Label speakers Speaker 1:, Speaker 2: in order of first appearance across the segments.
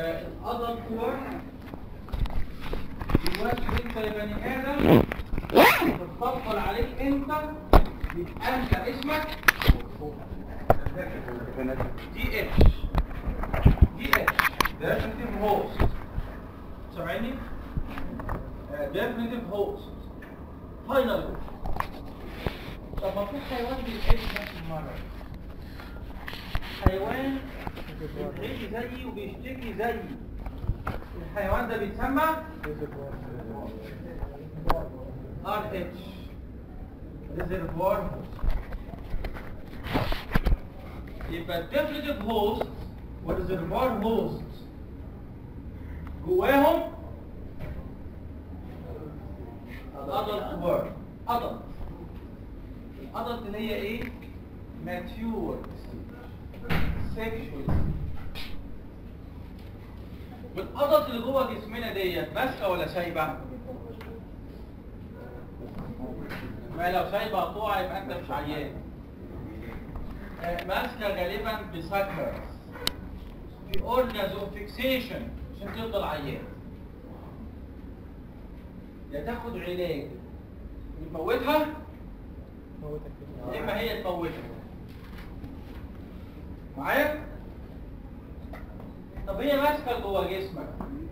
Speaker 1: الادلت ورك دلوقتي انت يا بني ادم تتفضل عليك انت يبقى انت اسمك دي اتش دي اتش definitive host سامعني؟ definitive host فاينل طب ما في حيوان بيتعيش نفس المرة حيوان بيتعيش زيي وبيشتكي زيي الحيوان ده بيتسمى ار اتش ريزرفوار يبقى الديفينيتيف هوست والريزرفوار هوست جواهم الادلت وورد ادلت الادلت اللي هي ايه ماتيور سيكشوال والادلت اللي جوه جسمنا ديت ماسكه ولا سايبه ما لو سايبه قطوعه يبقى انت مش عيان آه، ماسكه غالبا بسكرز في اورجاز اوف فيكسيشن عشان تفضل عيان يا تاخد علاج يموتها يا اما هي تموتها معايا طب هي ماسكه جوه جسمك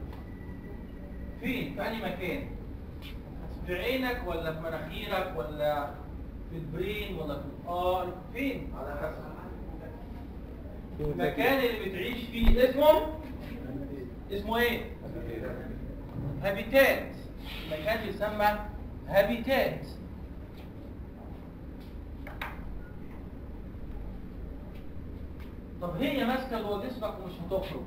Speaker 1: فين في انهي مكان في عينك ولا في مناخيرك ولا في البرين ولا في الار فين على حسب المكان اللي بتعيش فيه اسمه اسمه ايه هابيتات المكان يسمى هابيتات طب هي ماسكه جوه جسمك ومش هتخرج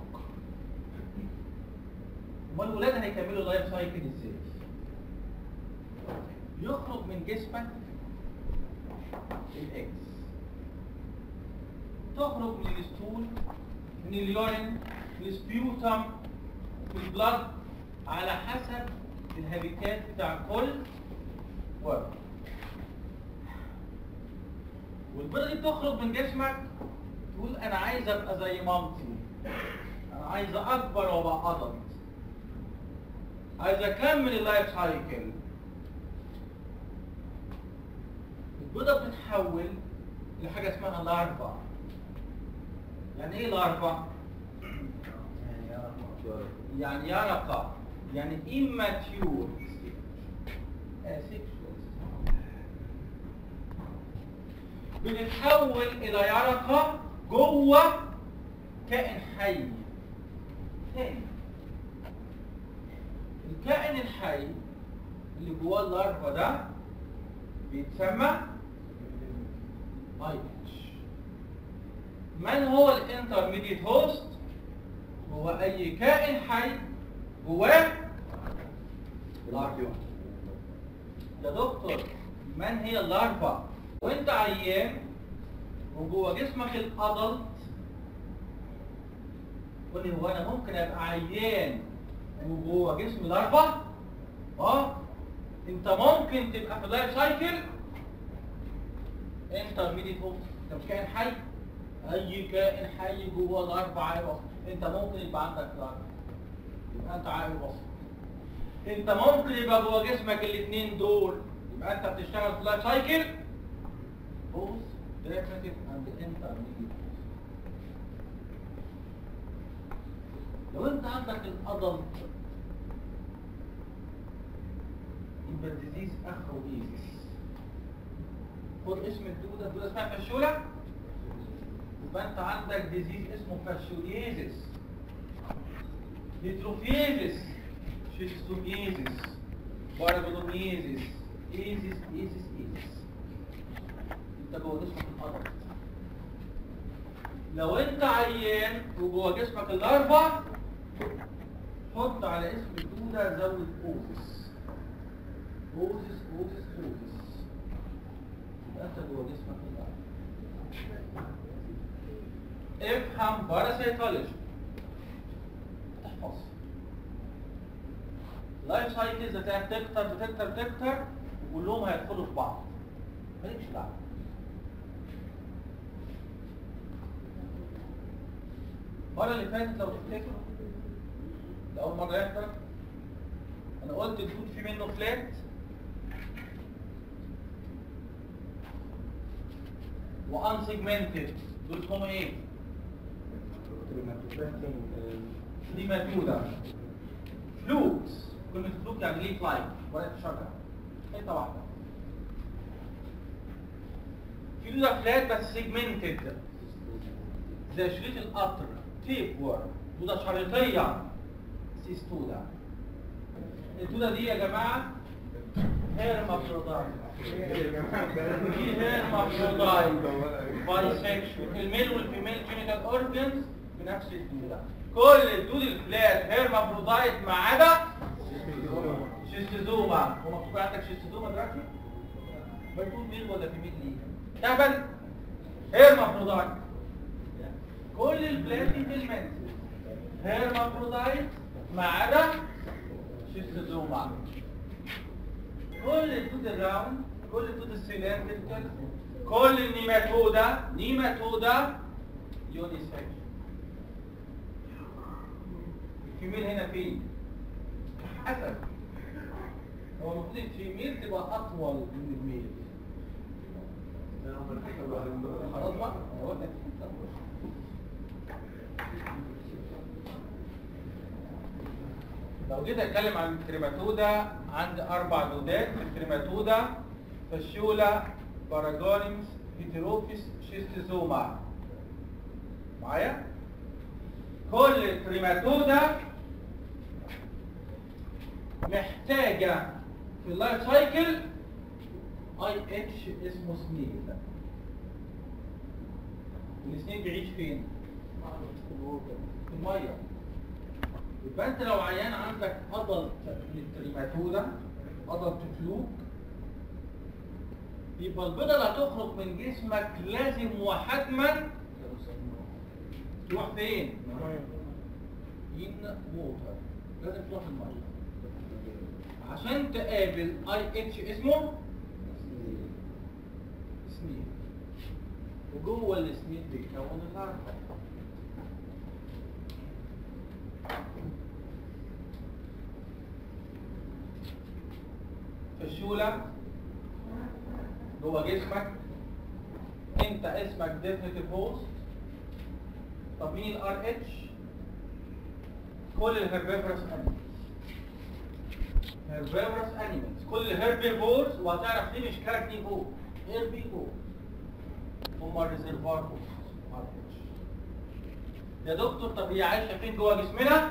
Speaker 1: امال الولاد هيكملوا اللايف سايكل ازاي يخرج من جسمك الاكس تخرج من الستول من اليورين من السبيوتم من البلد على حسب الهابيتات بتاع كل ورد والبيضة دي بتخرج من جسمك تقول انا عايز ابقى زي مامتي انا عايز اكبر وابقى ادلت عايز اكمل اللايف سايكل البيضة بتتحول لحاجة اسمها لارفا يعني ايه لارفا؟ يعني يرقة يعني immature asexual بنتحول الى يرقة جوه كائن حي تاني الكائن الحي اللي جواه اللارفا ده بيتسمى ايتش من هو الانترميديت هوست هو اي كائن حي جواه لارفا يا دكتور من هي اللارفا وانت عيان وجوه جسمك الادلت قول لي هو انا ممكن ابقى عيان وجوه جسمي لارفا اه انت ممكن تبقى في اللايف سايكل انترميديت هوست انت مش كائن حي اي كائن حي جوه الاربع عائل وسط انت ممكن يبقى عندك لارفا يبقى انت عائل وسط انت ممكن يبقى جوه جسمك الاثنين دول يبقى انت بتشتغل في اللايف سايكل بوث ديفينيتيف اند انترميديت لو انت عندك الادلت يبقى الديزيز اخره ايزيس خد اسم الدودة الدودة اسمها فشولة يبقى انت عندك ديزيز اسمه فاشوليزيس هيتروفيزيس شيستوميزيس بارابولوميزيس ايزيس ايزيس ايزيس انت جوه جسمك الادلت لو انت عيان وجوه جسمك الاربع حط على اسم الدودة زود اوزس اوزس اوزس اوزس يبقى انت جوه جسمك الاربع افهم باراسيتولوجي تحفظ لايف سايكلز بتاعت تكتر بتكتر بتكتر وكلهم هيدخلوا في بعض مالكش دعوه المره اللي فاتت لو تفتكروا لأول مرة يحضر أنا قلت الدود في منه فلات وان سيجمنتد دول اسمهم ايه؟ نيماتودا فلوكس كلمة فلوك يعني ليف لايك ورقة شجرة حتة واحدة في دودا فلات بس سيجمنتد زي شريط القطر تيب وورم دودا شريطية سيستودا الدودة دي يا جماعة هير مفروضات دي هير مفروضات بايسكشوال الميل والفيميل جينيتال اورجنز بنفس الدودة كل الدود الفلات هير مفروضايت ما عدا شيستوزوما هو مكتوب عندك شيستوزوما دلوقتي؟ بتقول ميل ولا فيميل ليه؟ تهبل هير مفروضايت كل الفلات دي فيلمنت هير مفروضايت ما عدا شيستوزوما كل الدود الراوند كل الدود السيلندريكال كل النيماتودا نيماتودا يونيسكس الفيميل هنا فين؟ حسب هو المفروض الفيميل تبقى اطول من الميل خلاص بقى هو ده. لو جيت اتكلم عن الكريماتودا عندي اربع دودات في الكريماتودا فاشيولا باراجونيمز هيتروفيس شيستوزوما معايا كل الكريماتودا محتاجة في اللايف سايكل اي اتش اسمه سنيل السنيل بيعيش فين؟ في الميه يبقى انت لو عيان عندك ادلت للتريماتودا ادلت فلوك يبقى البيضة اللي هتخرج من جسمك لازم وحتما تروح فين؟ ان ووتر لازم تروح الميه عشان تقابل اي اتش اسمه سنيل وجوه السنيل بيكون الهرمون فشولة جوه جسمك انت اسمك ديفينيتيف هوست طب مين الار اتش كل الهربيفورس انيمالز هربيفورس انيمالز كل الهربيفورس وهتعرف ليه مش كارنيفور هربيفور هم الريزرفوار هوست ار اتش يا دكتور طب هي عايشه فين جوه جسمنا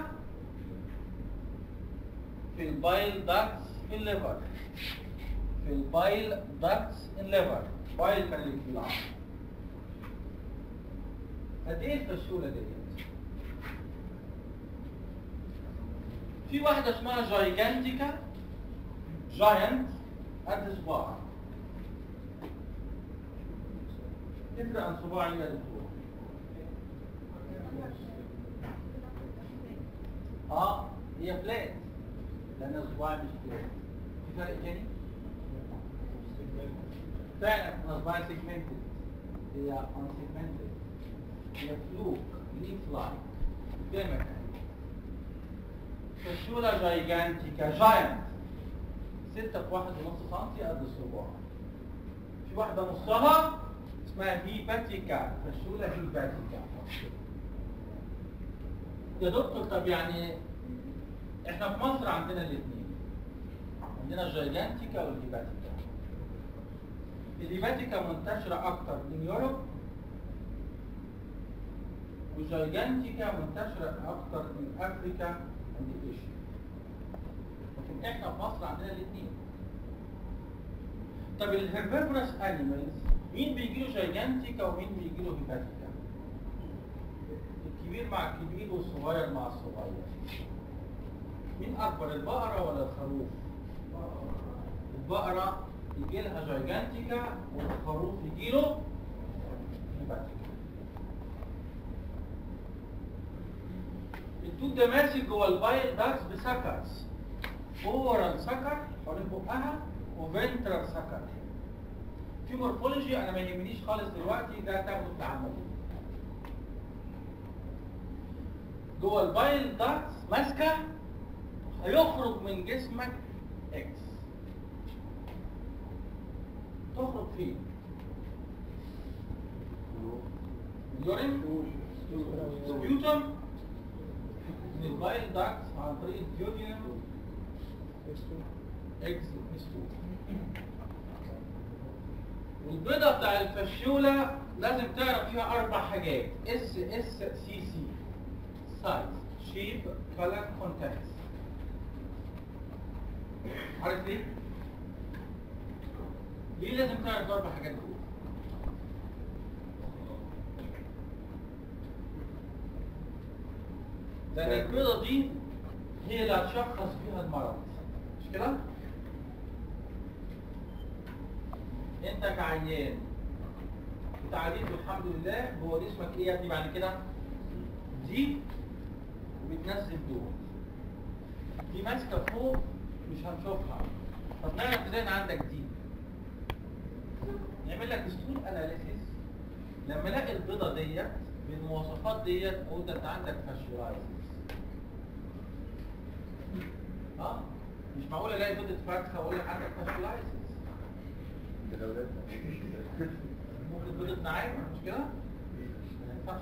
Speaker 1: في البايل داكتس في الليفر في البايل داكتس الليفر بايل كان اللي في العظم قد ايه الفشوله ديت في واحده اسمها جايجانتيكا جاينت قد صباع تفرق عن صباعي يا دكتور اه هي فلات لان الصباع مش فلات في فرق تاني فعلا الصباع سيجمنتد هي ان سيجمنتد هي فلوك ليف لايك قدامك فشولة جايجانتيكا جاينت ستة في واحد ونص سنتي قد الصباع في واحدة نصها اسمها هيباتيكا فشولة هيباتيكا يا دكتور طب يعني احنا في مصر عندنا الاثنين عندنا الجايجانتيكا والهيباتيكا الهيباتيكا منتشرة أكتر من يوروب والجايجانتيكا منتشرة أكتر من أفريكا عند إيشيا لكن احنا في مصر عندنا الاثنين طب الهربيفورس انيمالز مين بيجي له جايجانتيكا ومين بيجي له هيباتيكا؟ الكبير مع الكبير والصغير مع الصغير مين اكبر البقره ولا الخروف البقره يجي لها جايجانتيكا والخروف يجي له هيباتيكا الدود ده ماسك جوه البايل داكس بسكرز اورال سكر حوالين بقها وفنترال سكر في مورفولوجي انا ما يهمنيش خالص دلوقتي ده تاخده في العملي جوه البايل داكتس ماسكه هيخرج من جسمك اكس تخرج فين؟ اليورين سبيوتم من البايل داكتس عن طريق الديودينم اكس اس 2 والبيضة بتاع الفشولة لازم تعرف فيها أربع حاجات اس اس سي سي سايز شيب كلر كونتاكت عارف ليه؟ ليه لازم تعرف الأربع حاجات دول؟ لأن البيضة دي هي اللي هتشخص فيها المرض مش كده؟ انت كعيان بتعاليك الحمد لله جوه جسمك ايه يا ابني بعد كده دي وبتنزل دول دي ماسكه فوق مش هنشوفها طب نعرف ازاي ان عندك دي نعمل لك ستول اناليسيس لما الاقي البيضه ديت بالمواصفات ديت اقول ده انت عندك فاشيولايزيس اه مش معقول الاقي بيضه فرخه واقول لك عندك فاشيولايزيس ممكن بيضة نعيمة مش كده؟ ما ينفعش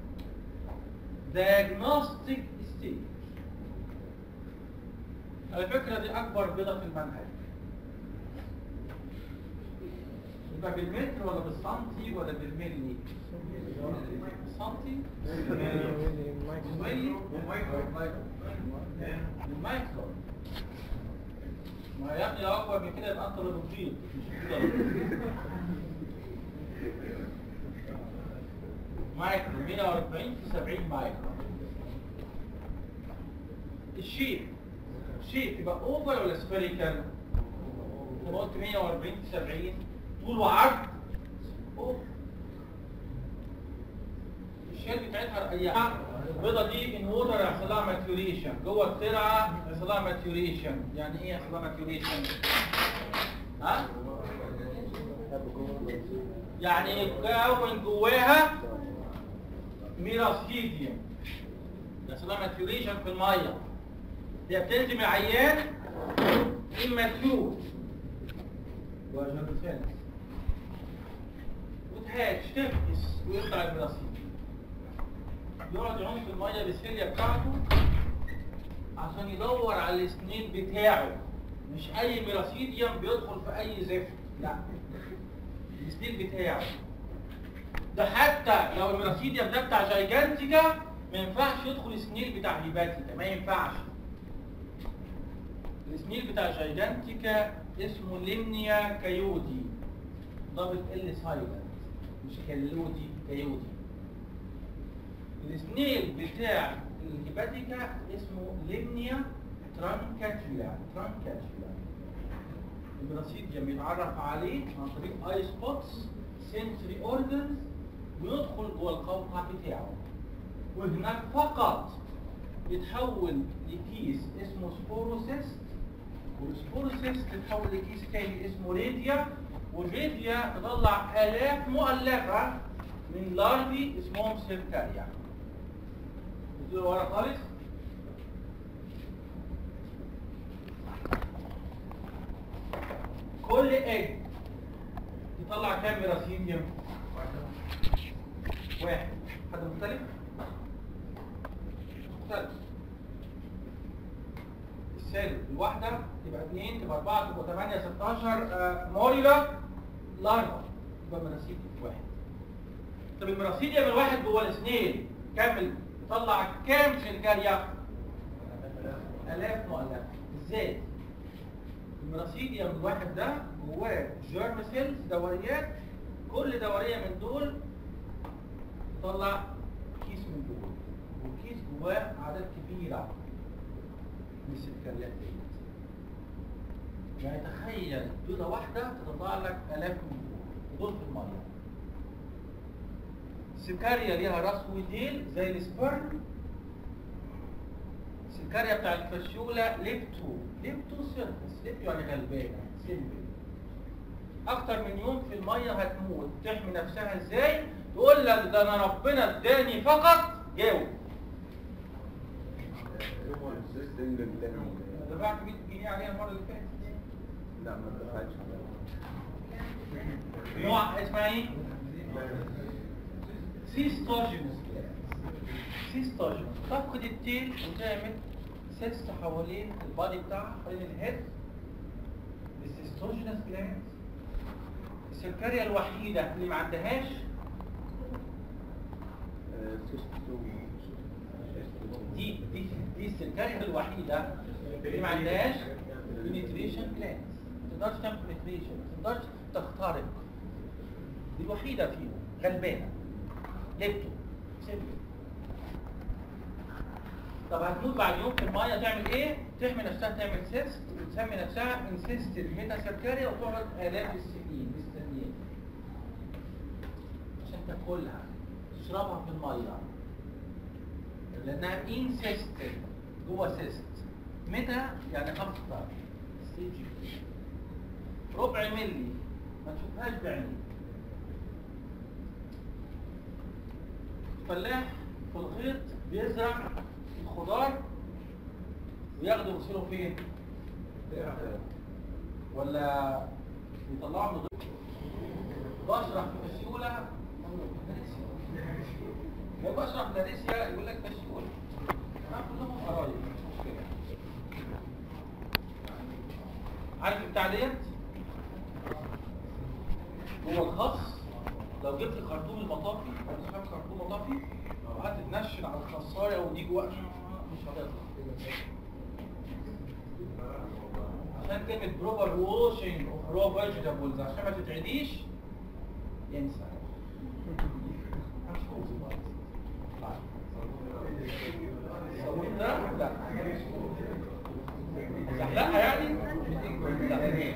Speaker 1: diagnostic stage على فكرة دي أكبر بيضة في المنهج يبقى بالمتر ولا بالسنتي ولا بالملي؟ بالسنتي؟ بالملي؟ بالمايكرو ما يا ابني لو اكبر من كده يبقى انت اللي بتطير مش كده مايكرو 140 في 70 مايكرو الشيب الشيب يبقى اوفر ولا سفيريكال؟ انا قلت 140 في 70 طول وعرض اوفر الشيل بتاعتها رقيقه البيضه دي ان ووتر يحصل لها ماتيوريشن جوه الترعه يحصل لها ماتيوريشن يعني ايه يحصل لها ماتيوريشن ها يعني يتكون جواها ميراسيديوم يحصل لها ماتيوريشن في الميه هي بتنزل من العيان immature وجنسان وتهاج تفكس ويطلع الميراسيديوم يقعد يعوم في الميه بالسيليا بتاعته عشان يدور على السنين بتاعه مش اي ميراسيديوم بيدخل في اي زفت لا السنين بتاعه ده حتى لو الميراسيديوم ده بتاع جايجانتيكا ما ينفعش يدخل السنيل بتاع هيباتيكا ما ينفعش السنيل بتاع جايجانتيكا اسمه ليمنيا كايودي ضابط ال سايلنت مش كالودي كايودي السنيل بتاع الهيباتيكا اسمه ليمنيا ترانكاتيولا ترانكاتيولا البراسيديوم بيتعرف عليه عن طريق اي سبوتس سنسوري اوردرز ويدخل جوه القوقع بتاعه وهناك فقط يتحول لكيس اسمه سبوروسيست والسبوروسيست تتحول لكيس تاني اسمه ريديا والريديا تطلع آلاف مؤلفة من لارفي اسمهم سيركاريا بتقول ورا خالص كل ايج يطلع كام ميراسيديوم واحد حد مختلف مختلف السالب الواحدة تبقى اثنين تبقى أربعة تبقى ثمانية 16 آه، موريلا لارفا يبقى مراسيديوم واحد طب المراسيديوم الواحد جوه الاثنين كامل يطلع كام شركاريا؟ آلاف مؤلفة ازاي؟ المراسيديوم الواحد ده جواه جيرم سيلز دوريات كل دورية من دول تطلع كيس من دول والكيس جواه أعداد كبيرة من السكريات دي يعني تخيل بيضة واحدة تطلع لك آلاف من دول ودول في المية السكاريا ليها راس وديل زي السبرم السكاريا بتاع الفشولة ليبتو ليبتو سيرفس ليبتو يعني غلبانة سيمبل أكتر من يوم في المية هتموت تحمي نفسها ازاي؟ تقول لك ده أنا ربنا اداني فقط جاوب
Speaker 2: سنجل تاني
Speaker 1: انا دفعت 100 جنيه عليها المره اللي فاتت
Speaker 2: لا ما دفعتش
Speaker 1: نوع اسمها ايه؟ سيستوجينوس سيستوجينوس تفقد التيل وتعمل سيست حوالين البادي بتاعها حوالين الهيد السيستوجينوس جلاند السكرية الوحيدة اللي ما عندهاش دي دي دي السكرية الوحيدة اللي ما عندهاش penetration glands ما تقدرش تعمل penetration ما تقدرش تخترق دي الوحيدة فيهم غلبانة لبته سيبته طب هتموت بعد يوم في المية تعمل ايه؟ تحمي نفسها تعمل سيست وتسمي نفسها انسيستد ميتاسيركاريا وتقعد آلاف السنين مستنيين عشان تاكلها تشربها في المية لأنها انسيستد جوه سيست متى؟ يعني خمس دقائق ستيج ربع ملي ما تشوفهاش بعينيك فلاح في الغيط بيزرع الخضار وياخده يغسله فين؟ ولا يطلعه من الغيط بشرح في فسيولة لو بشرح لاريسيا يقول لك فسيولة ما كلهم قرايب مش مشكلة عارف بتاع ديت؟ جوه الخص لو جبت خرطوم المطافي مش فاهم خرطوم مطافي لو قعدت تنشن على الخصايه ودي جوه مش هتطلع عشان كلمة بروبر ووشنج اوف رو فيجيتابلز عشان ما تتعديش ينسى هنشوف دلوقتي. الصابون ده لا زحلقها يعني لا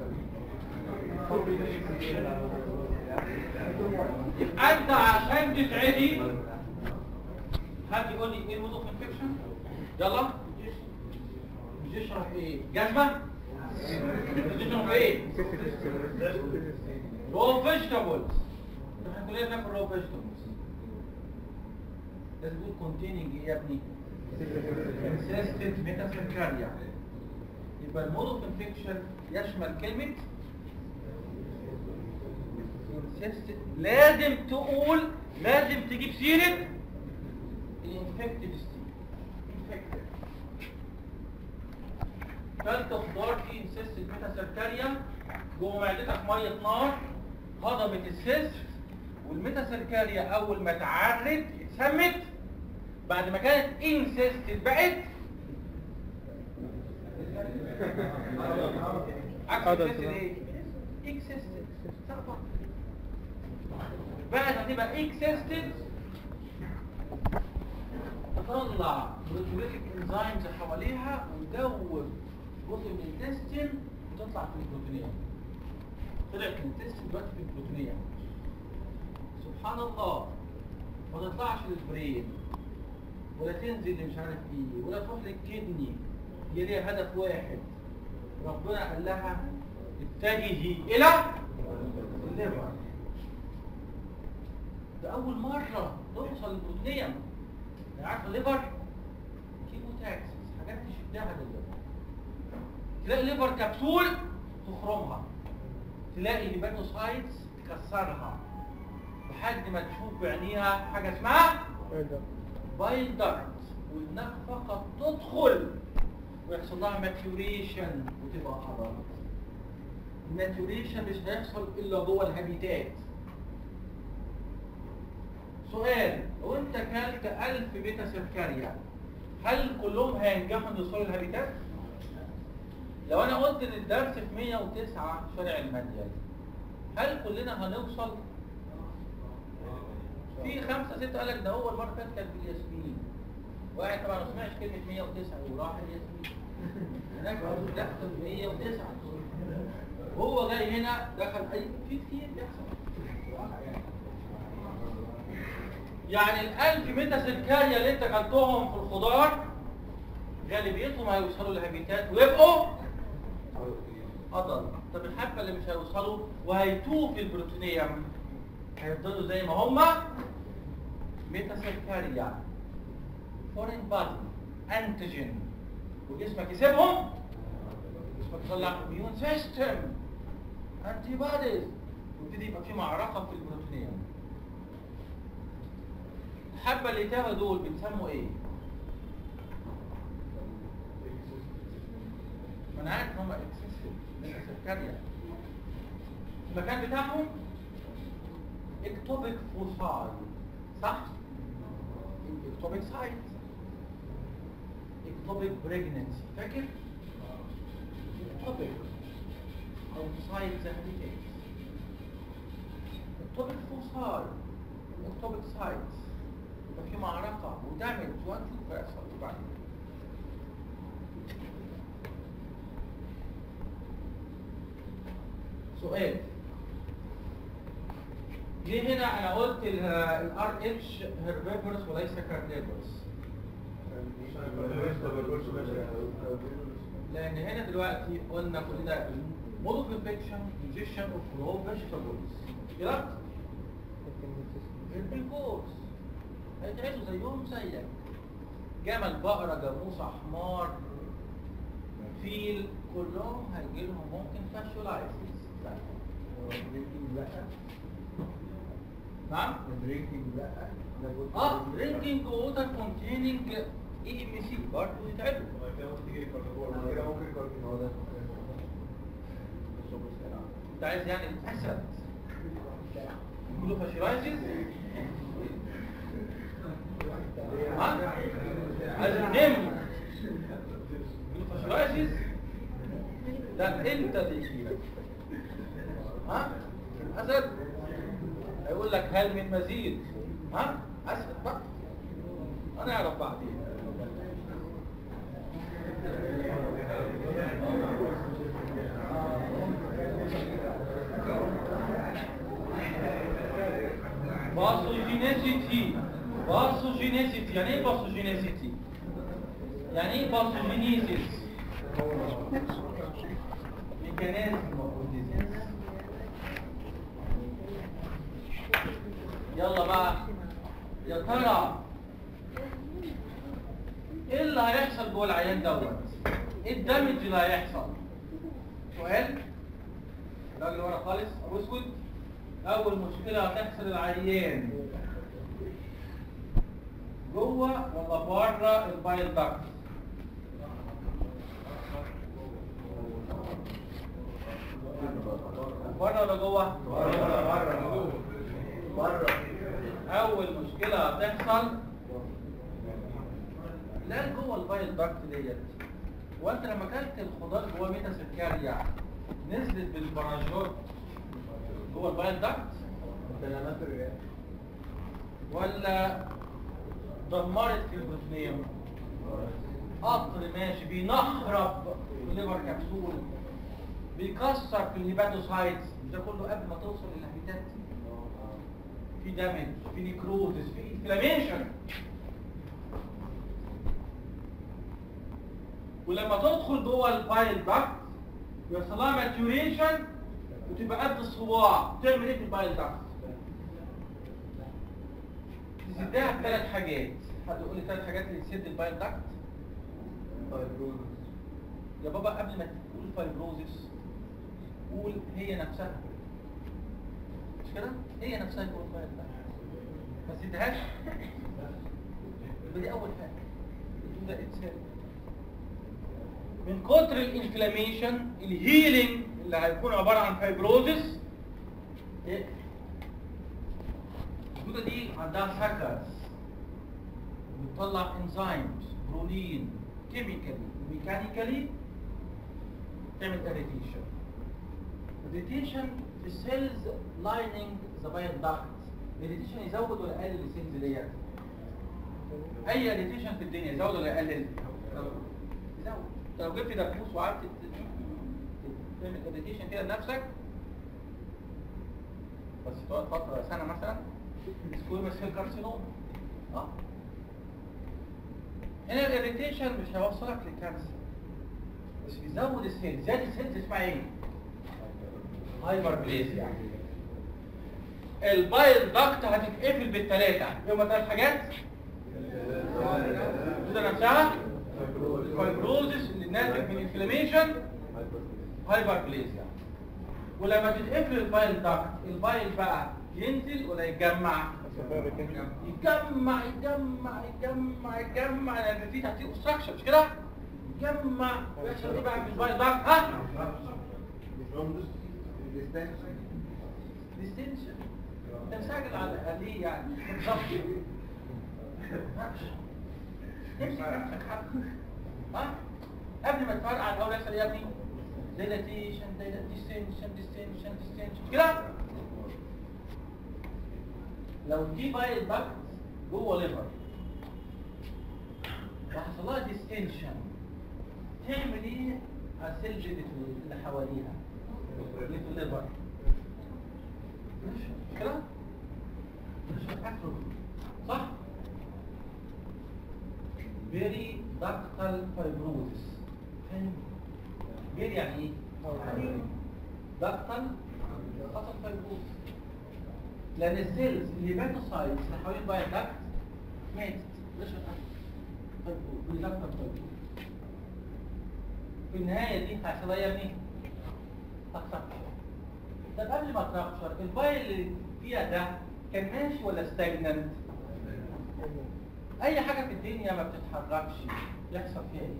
Speaker 1: يبقى انت عشان تتعدي حد يقول لي ايه الموضوع انفكشن يلا بتشرب ايه جزمه بتشرب ايه رو فيجيتابلز احنا كلنا بناكل رو فيجيتابلز لازم تقول كونتيننج ايه يا ابني consistent ميتافيركاريا يبقى المود اوف انفكشن يشمل كلمه consistent لازم تقول لازم تجيب سيره الانفكتيف ستيت انفكتيف كلت خضار فيه انسيستد ميتاسيركاريا جوه معدتك ميه نار هضمت السيست والميتاسيركاريا اول ما اتعرت اتسمت بعد ما كانت انسيستد بقت عكس انسيستد ايه؟ اكسيستد بقت هتبقى اكسيستد تطلع بروتيوليتيك انزيمز حواليها وتدوب جزء من الانتستين وتطلع في البروتينيه طلعت من الانتستين دلوقتي في البروتينيه سبحان الله ما تطلعش للبرين ولا تنزل مش عارف ايه ولا تروح للكدني هي ليها هدف واحد ربنا قال لها اتجهي الى الليفر ده اول مره توصل للبروتينيه عارف الليفر كيمو تاكسس حاجات تشدها للليفر تلاقي ليفر كبسول تخرمها تلاقي هيباتوسايتس تكسرها لحد ما تشوف بعينيها حاجه اسمها بايل دارت وانك فقط تدخل ويحصل لها ماتيوريشن وتبقى قررت الماتيوريشن مش هيحصل الا جوه الهابيتات سؤال لو انت كلت 1000 بيتا سكريا هل كلهم هينجحوا ان يوصلوا الهابيتات؟ لو انا قلت ان الدرس في 109 شارع المنيل هل كلنا هنوصل؟ في خمسة ستة قال لك ده هو المرة اللي فاتت كان في الياسمين واحد طبعا ما سمعش كلمة 109 وراح الياسمين هناك لا كان 109 هو جاي هنا دخل اي في كتير بيحصل يعني الألف متى سكاريا اللي انت اكلتهم في الخضار غالبيتهم هيوصلوا للهابيتات ويبقوا أضل طب الحبة اللي مش هيوصلوا وهيتوه في البروتينية هيفضلوا زي ما هما ميتا سكاريا فورين بادي انتيجين وجسمك يسيبهم جسمك يطلع اميون سيستم انتي بوديز ويبتدي يبقى في معركه في البروتينيوم الحبه اللي تاهوا دول بيتسموا ايه؟ ما انا عارف ان هم اكسسيف من السكريا المكان بتاعهم اكتوبيك فوساي صح؟ اكتوبيك سايت اكتوبيك بريجننسي فاكر؟ اكتوبيك او سايت زي ما دي كده اكتوبيك فوساي الاكتوبيك سايت يبقى في معركة ودامج وانت بيحصل وبعدين سؤال ليه هنا انا قلت الار اتش هيربيفورس وليس كارنيفورس لان هنا دلوقتي قلنا كلنا مود اوف انفكشن انجكشن اوف رو فيجيتابلز كده البيكورس هيتعيشوا زيهم زيك جمل بقرة جاموسة حمار فيل كلهم هيجي لهم ممكن فاشولايسيس نعم اه درينكينج ووتر كونتيننج اي ام سي برضه يتعبوا انت عايز يعني اسد يقولوا فاشولايسيس ها عايز النمر يقولوا فاشولايسيس لا انت اللي يشيلك ها الاسد هيقول لك هل من مزيد ها اسد بقى انا اعرف بعدين باثوجينيسيتي باثوجينيسيتي يعني ايه باثوجينيسيتي يعني ايه باثوجينيسيس ميكانيزم اوف ديزيز يلا بقى يا ترى ايه اللي هيحصل جوه العيان دوت ايه الدمج اللي هيحصل سؤال الراجل ورا خالص ابو اسود اول مشكله هتحصل العيان جوه ولا بره البايل داكت بره ولا جوه
Speaker 2: بره
Speaker 1: اول مشكله هتحصل لا جوه البايل داكت ديت وانت لما اكلت الخضار جوه ميتا سكريا نزلت بالبراشوت جوه البايل داكت ولا دمرت في البروتينيوم قطر ماشي بينخرب في الليفر كبسول بيكسر في الهيباتوسايتس مش ده كله قبل ما توصل للهيباتات في دامج في نيكروزس في انفلاميشن ولما تدخل جوه البايل داكت بيحصل لها ماتيوريشن وتبقى قد الصباع تعمل ايه في البايل داكت؟ تسدها بثلاث حاجات حد يقول لي ثلاث حاجات اللي تسد البايل داكت يا بابا قبل ما تقول فايبروزس قول هي نفسها مش كده؟ هي نفسها جوه البايل داكت ما تسدهاش يبقى دي اول حاجه بتبدا تتسد من كتر الانفلاميشن الهيلينج اللي هيكون عباره عن فايبروزس إيه؟ الجوده دي عندها سكرز بتطلع انزيمز برولين كيميكالي وميكانيكالي تعمل اريتيشن اريتيشن في السيلز لايننج ذا بايل داكت الاريتيشن يزود ولا يقلل السيلز ديت اي اريتيشن في الدنيا يزود ولا يقلل يزود لو جبت دبوس وقعدت تعمل اريتيشن كده لنفسك بس تقعد فتره سنه مثلا سكويمس سيل كارسينوم اه هنا الاريتيشن مش هيوصلك للكانسر بس بيزود السيل زياده السيلز اسمها ايه؟ هايبر بليزيا البايل داكت هتتقفل بالثلاثه يوم ثلاث حاجات الدوده نفسها الفايبروزس اللي ناتج من انفلاميشن هايبربليزيا ولما تتقفل البايل داكت البايل بقى ينزل ولا يتجمع يجمع يجمع يجمع يجمع لان في تحتيه اوبستراكشن مش كده يجمع ويحصل ايه بقى في البايل داكت ها ديستنشن تنسجل على الاقل يعني بالظبط نمسك نفسك حبه ها قبل ما تفرقع الاول يحصل ايه يا ابني ديلاتيشن ديستنشن ديستنشن ديستنشن كده لو دي بايل داكت جوه ليفر وحصل لها ديستنشن تعمل ايه على السيلز اللي في- اللي حواليها اللي في الليفر مش كده مش هتاكله صح بيري داكتال فايبروزس فاهم بيري يعني ايه داكتال داكتال فايبروزس لان السيلز اللي باتوسايتس اللي حوالين بايل داكت ماتت مش هتاكل بيري داكتال فايبروزس في النهايه دي هيحصل ايه يا ابني هترابشر طب قبل ما ترابشر الفايل اللي فيها ده كان ماشي ولا استجننت اي حاجه في الدنيا ما بتتحركش يحصل فيها ايه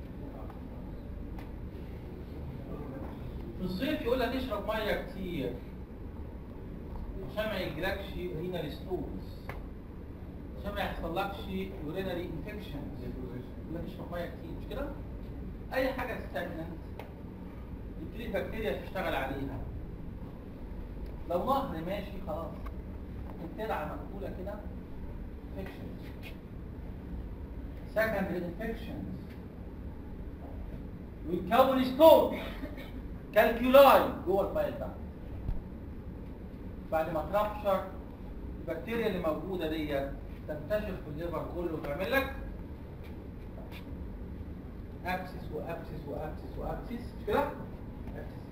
Speaker 1: في الصيف يقول لك اشرب ميه كتير عشان ما يجيلكش رينال ستونز عشان ما يحصلكش يورينري انفكشنز يقول لك اشرب ميه كتير مش كده اي حاجه استجننت تبتدي البكتيريا تشتغل عليها لو نهر ماشي خلاص الترعه مقفوله كده infections secondary infections ويكون ستون كالكيولاي جوه الفايل ده بعد ما ترابشر البكتيريا اللي موجوده دي تنتشر في الليفر كله وتعمل لك ابسس وابسس وابسس وابسس مش كده؟ abscess.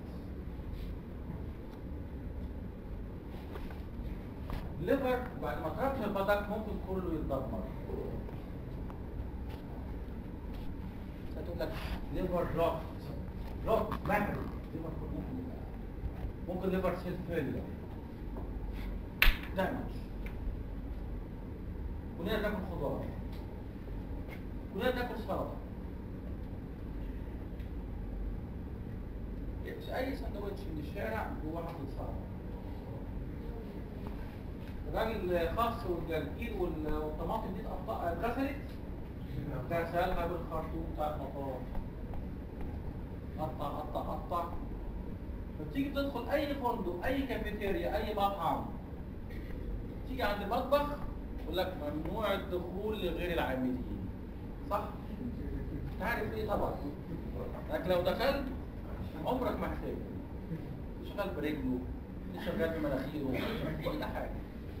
Speaker 1: الليفر بعد ما ترابشر البطاق ممكن كله يتدمر هتقول لك ليفر روت روت مهر ليفر ممكن ممكن ليفر سيل فيلير دامج كلنا ناكل خضار كلنا ناكل سلطه مش اي سندوتش من الشارع جواه حاطط سلطه الراجل خاص والجرجير وال- والطماطم دي اتقطع- اتغسلت غسلها بالخرطوم بتاع المطار قطع قطع قطع فتيجي تدخل اي فندق اي كافيتيريا اي مطعم تيجي عند المطبخ يقول لك ممنوع الدخول لغير العاملين صح؟ تعرف ايه طبعا لكن لو دخلت عمرك ما هتاكل شغال برجله شغال بمناخيره كل حاجه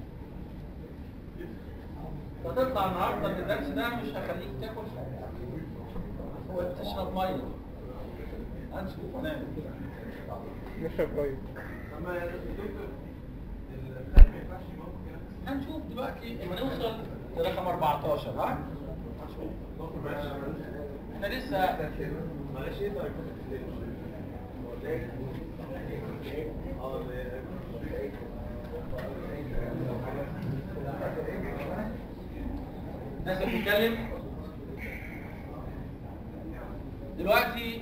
Speaker 1: فتطلع النهارده من الدرس ده مش هخليك تاكل حاجه هو تشرب ميه هنشوف هنعمل
Speaker 3: نشرب ميه
Speaker 2: اما يا دكتور الخارج ما ينفعش يموت كده
Speaker 1: هنشوف دلوقتي لما نوصل لرقم 14 ها هنشوف احنا لسه
Speaker 2: معلش ايه طيب اه
Speaker 1: الناس اللي بتتكلم دلوقتي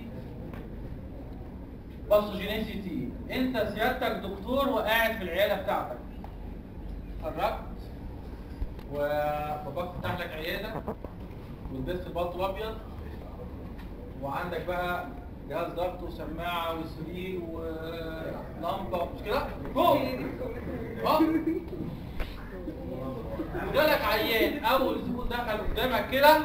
Speaker 1: باثوجينيسيتي انت سيادتك دكتور وقاعد في العياده بتاعتك اتخرجت وباباك فتح لك عياده ولبست البلطو الابيض وعندك بقى جهاز ضغط وسماعه وسرير ولمبه مش كده؟ فوق اه وجالك عيان اول زبون دخل قدامك كده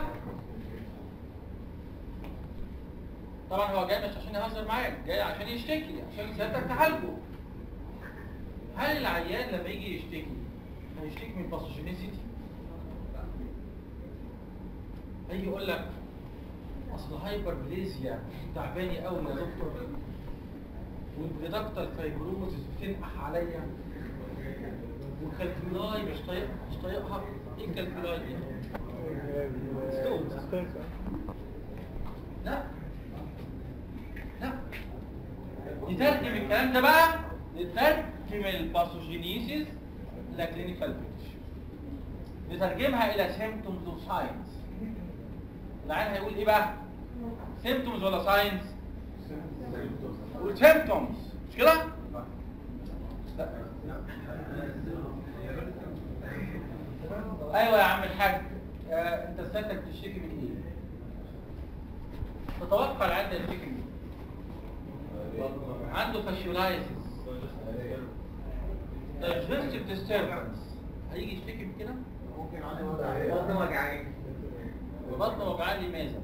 Speaker 1: طبعا هو جاي مش عشان يهزر معاك جاي عشان يشتكي عشان سيادتك تعالجه هل العيان لما يجي يشتكي هيشتكي من باثوجينيسيتي هيجي يقول لك اصل هايبربليزيا تعباني قوي يا دكتور والبريدكتال فايبروزس بتنقح عليا والكالكولاي مش طايق مش طايقها ايه الكالكولاي دي؟ ستونز.
Speaker 3: ستونز
Speaker 1: لا لا نترجم الكلام ده بقى نترجم الباثوجينيسيس الى كلينيكال بيكتشر نترجمها الى سيمتومز وساينز العيان هيقول ايه بقى سيمتومز ولا ساينز والسيمتومز مش كده لا. ايوه يا عم الحاج آه، انت سيادتك بتشتكي من ايه تتوقع العيان ده يشتكي من ايه عنده فاشيولايسيس digestive disturbance هيجي يشتكي من كده
Speaker 2: ممكن عنده بطن وجعان
Speaker 1: بطنه وجعان لماذا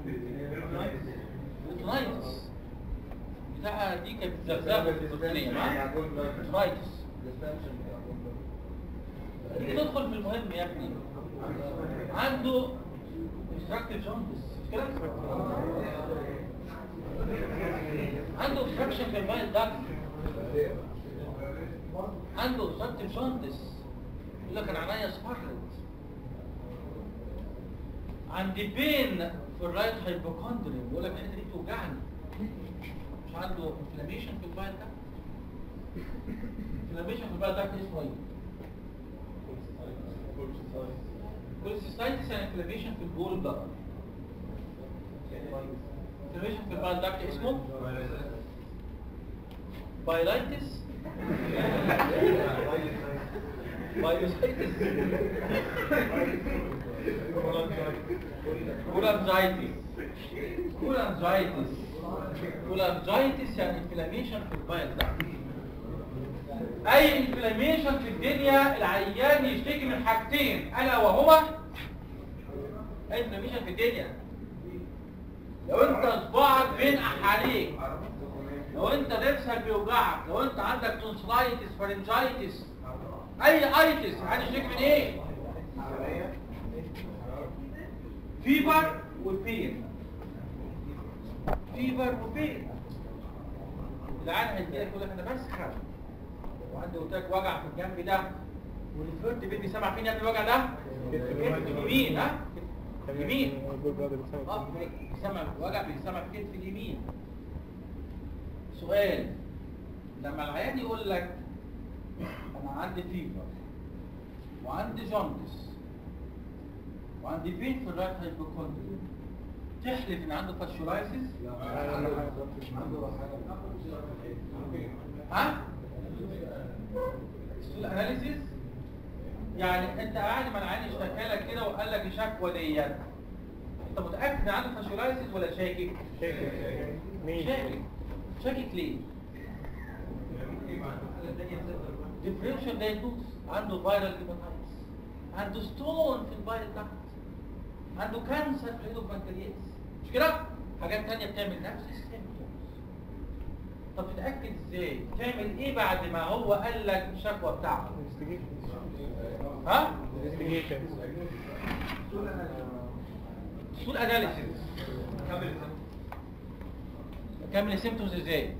Speaker 1: التونايتس بتاعها دي كانت زغزغه في البطنيه معايا التونايتس تيجي تدخل في المهم يا ابني عنده obstructive jaundice مش كده عنده obstruction في البايل داكت عنده obstructive jaundice يقول لك انا عينيا اصفرت عندي بين في الرايت هايبوكوندريم يقول لك الحته دي بتوجعني مش عنده انفلاميشن في البايل داكت انفلاميشن في البايل داكت اسمه ايه؟ كوليسيستايتس يعني انفلاميشن في البول بلاد انفلاميشن في البايل داكت اسمه بايلايتس بايوسايتس كولانجايتس كولانجايتس كولانجايتس يعني انفلاميشن في البايل داكت اي انفلاميشن في الدنيا العيان يشتكي من حاجتين الا وهما اي انفلاميشن في الدنيا لو انت صباعك بينقح عليك لو انت نفسك بيوجعك لو انت عندك تونسلايتس فارنجايتس اي ايتس يعني يشتكي من ايه فيبر وبين فيبر وبين العيان هيجيلك يقول لك انا بسخن وعندي قلت لك وجع في الجنب ده والفرد بيدي سامع فين يا ابني الوجع ده؟ كتف اليمين ها؟ كتف اليمين اه بيسمع وجع بيسمع في كتف اليمين سؤال لما العيان يقول لك انا عندي فيبر وعندي جوندس وعندي بين في الرايت هايبوكوندريا تحلف ان عنده فاشولايسيس ها ستول اناليسيس يعني انت قاعد مع العيان اشتكى لك كده وقال لك الشكوى ديت انت متاكد ان عنده فاشولايسيس ولا شاكك شاكك شاكك ليه ديفرنشال دايجنوز عنده فيرال هيباتايتس عنده ستون في البايل داكت عنده كانسر في الايدوبانكرياس مش كده حاجات تانية بتعمل نفس السيمبتومز طب تتاكد ازاي تعمل ايه بعد ما هو قال لك الشكوى بتاعته ها سول اناليسيس كمل السيمبتومز ازاي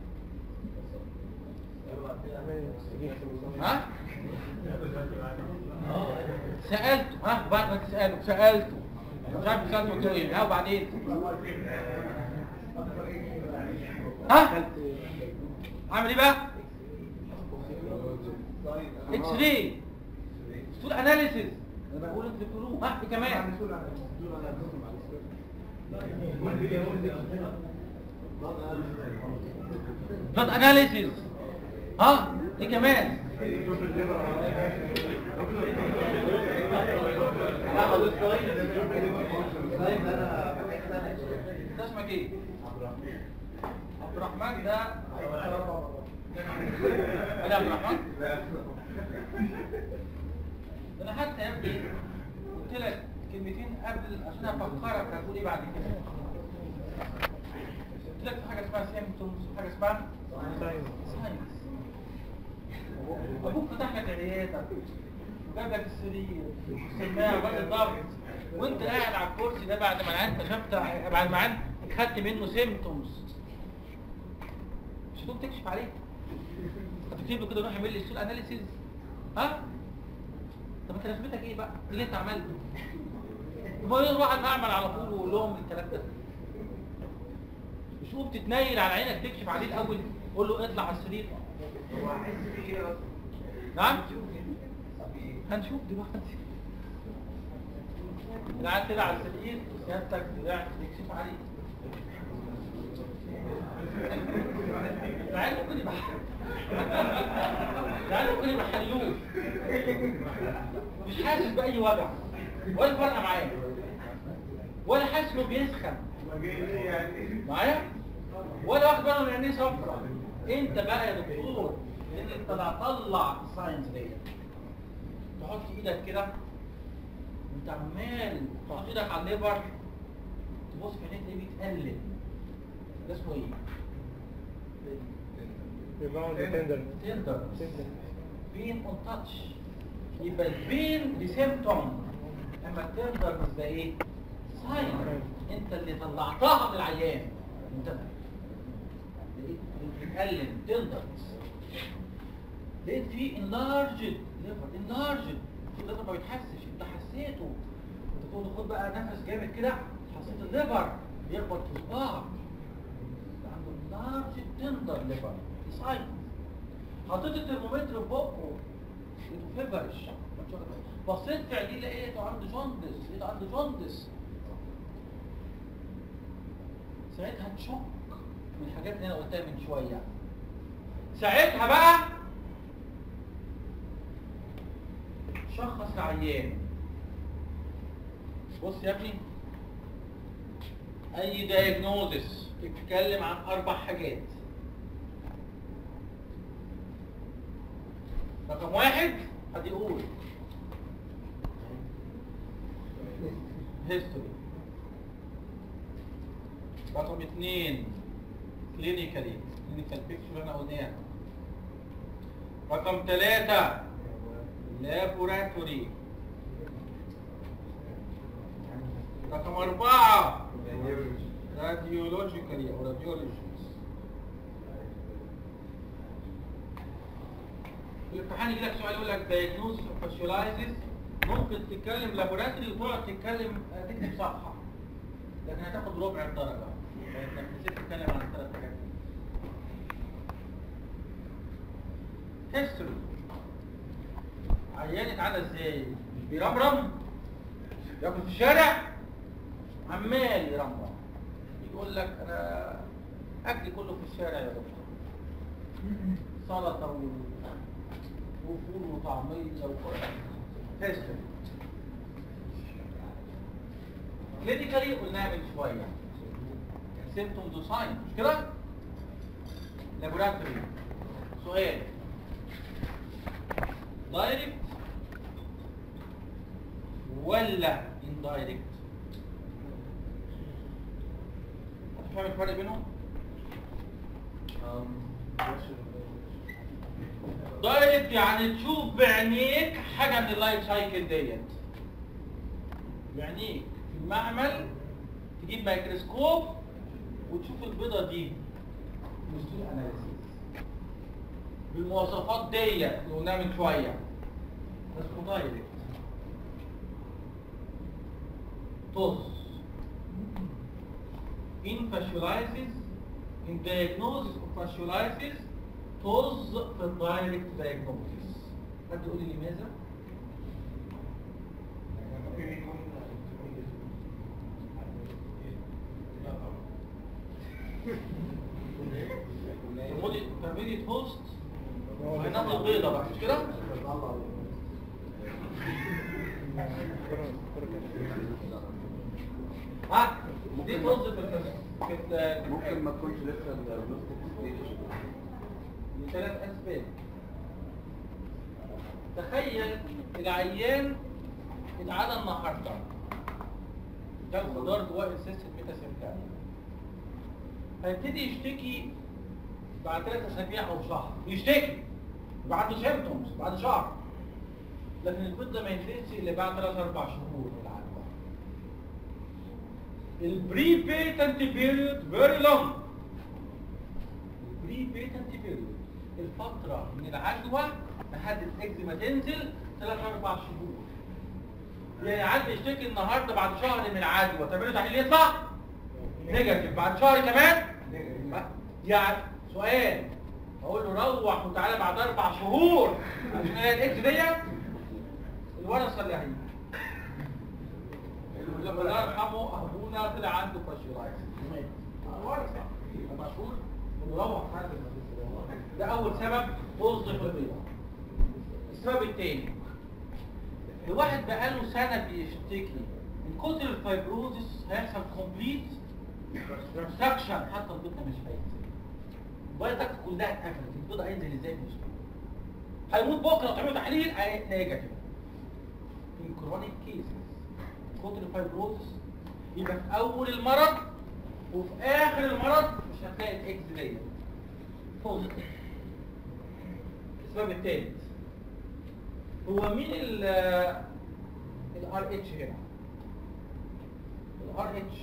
Speaker 1: ها سألته ها بعد ما تسأله سألته مش عارف سألته قلت له ايه ها وبعدين ها عامل ايه بقى اكس راي ستول اناليسيس انا بقول انت بتقولوه ها ايه كمان بلاد اناليسيس ها ايه كمان انت اسمك ايه عبد الرحمن ده انا عبد الرحمن ده انا حتى يا ابني قلت لك كلمتين قبل عشان افكرك هتقول ايه بعد كده قلت لك في حاجه اسمها سيمتومز وحاجه اسمها ساينس ابوك فتح لك العياده وجاب لك السرير والسماعه وجاب الضغط وانت قاعد على الكرسي ده بعد ما العيان كشفت بعد ما العيان خدت منه سيمتومز مش هتقوم تكشف عليه هتكتب له كده روح اعمل لي ستول اناليسيز ها طب انت لازمتك ايه بقى؟ ايه اللي انت عملته؟ ما يروح اعمل على طول ويقول لهم الكلام ده تشوف تتنيل على عينك تكشف عليه الاول قول له اطلع على السرير
Speaker 2: هو هحس بيه كده اصلا
Speaker 1: نعم
Speaker 2: بيه.
Speaker 1: هنشوف دلوقتي العيال طلع على السرير سيادتك طلعت تكشف عليه العيال ممكن يبقى العيال ممكن يبقى حلوف مش حاسس بأي وجع ولا فارقة معاه ولا حاسس انه بيسخن معايا ولا واخد باله من عينيه صفرا انت بقى يا دكتور ان انت لا تطلع الساينس ديت تحط ايدك كده وانت عمال تحط ايدك على الليفر تبص في عينيك تلاقيه بيتقلب ده اسمه ايه؟
Speaker 3: ريباوند تندر
Speaker 1: تندر
Speaker 3: تندر
Speaker 1: بين اون تاتش يبقى البين دي سيمتوم اما التندر ده ايه؟ ساين انت اللي طلعتها من العيان انت لقيت بتتقلب تندر لقيت فيه انلارجد ليفر انلارجد الليفر ما بيتحسش انت حسيته انت تقول له خد بقى نفس جامد كده حسيت الليفر بيخبط في صباعك ده عنده انلارجد تندر ليفر دي ساين حطيت الترمومتر في بقه لقيته فيفرش بصيت في عينيه لقيته عنده جوندس لقيته عنده جوندس ساعتها تشك من الحاجات اللي انا قلتها من شويه ساعتها بقى شخص العيان بص يا ابني اي دايجنوزس بتتكلم عن اربع حاجات رقم واحد حد يقول هيستوري رقم اثنين كلينيكالي كلينيكال بيكتشر انا قلناها رقم ثلاثة لابوراتوري رقم أربعة راديولوجيكالي أو راديولوجيز في الامتحان يجي لك سؤال يقول لك diagnosis of fasciolitis ممكن تتكلم لابوراتوري وتقعد تتكلم آه، تكتب صفحة لكن هتاخد ربع الدرجة لأنك نسيت تتكلم عن الثلاث حاجات هيستوري عيان اتعدى ازاي؟ مش بيرمرم ياكل في الشارع عمال يرمرم يقول لك انا اكلي كله في الشارع يا دكتور سلطه و- وفول وطعميه وكل هيستوري كلينيكالي قلناها من شويه سيمتوم دو ساين مش كده؟ لابوراتوري سؤال دايركت ولا اندايركت هتفهم الفرق بينهم دايركت يعني تشوف بعينيك حاجه من اللايف سايكل ديت بعينيك في المعمل تجيب ميكروسكوب وتشوف البيضه دي مستوى اناليسيس بالمواصفات ديت اللي قلناها من شويه ده اسمه دايركت طز in fasciolitis in diagnosis of fasciolitis طز في الدايركت diagnosis حد يقول لي لماذا؟
Speaker 2: ممكن يكون
Speaker 1: ترمودي ترميدي هوست هينقي البيضه بقى مش كده؟ ها دي طز في ال- في ال-
Speaker 2: ممكن ما تكونش لسه البلاستيك
Speaker 1: لثلاث اسباب تخيل العيان اتعدى النهارده ده خضار جواه السيستم ميتاسيمتام هيبتدي يشتكي بعد ثلاث اسابيع او شهر يشتكي يبقى عنده سيمتومز بعد شهر لكن البيض ده ما ينتهيش الا بعد ثلاث اربع شهور من العدوى البري بيتنت بيريود فيري لونج البري بيتنت بيريود الفترة من العدوى لحد الاكزيما تنزل ثلاث اربع شهور يعني عاد بيشتكي النهارده بعد شهر من العدوى تعملوا تحليل يطلع نيجاتيف بعد شهر كمان ها؟ يعني سؤال اقول له روح وتعالى بعد اربع شهور عشان هي الاكس ديت الورثه اللي هيجي الله يرحمه ابونا طلع عنده فاشيولايتس الورثه مشهور وروح هذا ده اول سبب وظف البيضه السبب الثاني الواحد بقاله سنه بيشتكي من كتر الفايبروزس هيحصل كومبليت ريستراكشن حتى البيضه مش هينزل البيضه كلها اتقفلت البيضه هينزل ازاي مش فاهم. هيموت بكره لو تعملوا تحليل نيجاتيف في كرونيك كيسز كتر الفايبروزس يبقى في اول المرض وفي اخر المرض مش هتلاقي الاكس ديت بوزيتيف السبب الثالث هو مين ال الار اتش هنا الار اتش